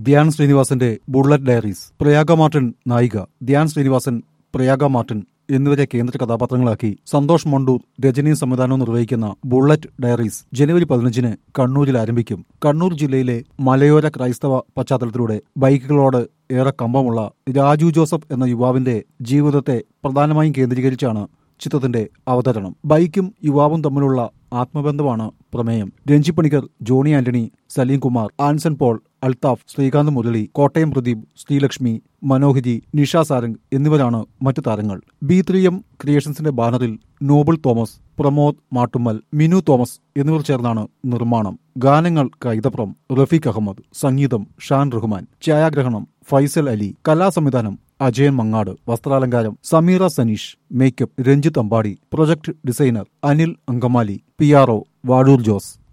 ധ്യാൻ ശ്രീനിവാസന്റെ bullet diaries Prayaga Martin നായിക Dhyan Sreenivasan Prayaga Martin എന്നിവരെ കേന്ദ്ര കഥാപാത്രങ്ങളാക്കി സന്തോഷ് മണ്ടൂർ രചനയും സംവിധാനവും നിർവഹിക്കുന്ന ബുള്ളറ്റ് ഡയറീസ് ജനുവരി പതിനഞ്ചിന് കണ്ണൂരിൽ ആരംഭിക്കും കണ്ണൂർ ജില്ലയിലെ മലയോര ക്രൈസ്തവ പശ്ചാത്തലത്തിലൂടെ ബൈക്കുകളോട് ഏറെ കമ്പമുള്ള രാജു ജോസഫ് എന്ന യുവാവിന്റെ ജീവിതത്തെ പ്രധാനമായും കേന്ദ്രീകരിച്ചാണ് ചിത്രത്തിന്റെ അവതരണം ബൈക്കും യുവാവും തമ്മിലുള്ള ആത്മബന്ധമാണ് പ്രമേയം രഞ്ജി പണിക്കർ ജോണി ആന്റണി സലീം കുമാർ ആൻസൺ പോൾ അൽത്താഫ് ശ്രീകാന്ത് മുരളി കോട്ടയം പ്രദീപ് ശ്രീലക്ഷ്മി മനോഹരി നിഷ സാരംഗ് എന്നിവരാണ് മറ്റു താരങ്ങൾ ബി ത്രീ എം ക്രിയേഷൻസിന്റെ ബാനറിൽ നോബിൾ തോമസ് പ്രമോദ് മാട്ടുമ്മൽ മിനു തോമസ് എന്നിവർ ചേർന്നാണ് നിർമ്മാണം ഗാനങ്ങൾ കൈതപ്രം റഫീഖ് അഹമ്മദ് സംഗീതം ഷാൻ റഹ്മാൻ ഛായാഗ്രഹണം ഫൈസൽ അലി കലാസംവിധാനം അജയൻ മങ്ങാട് വസ്ത്രാലങ്കാരം Sameera Saneesh makeup Ranjith Ambady project designer Anil Angamaly P R O Vazhoor Jose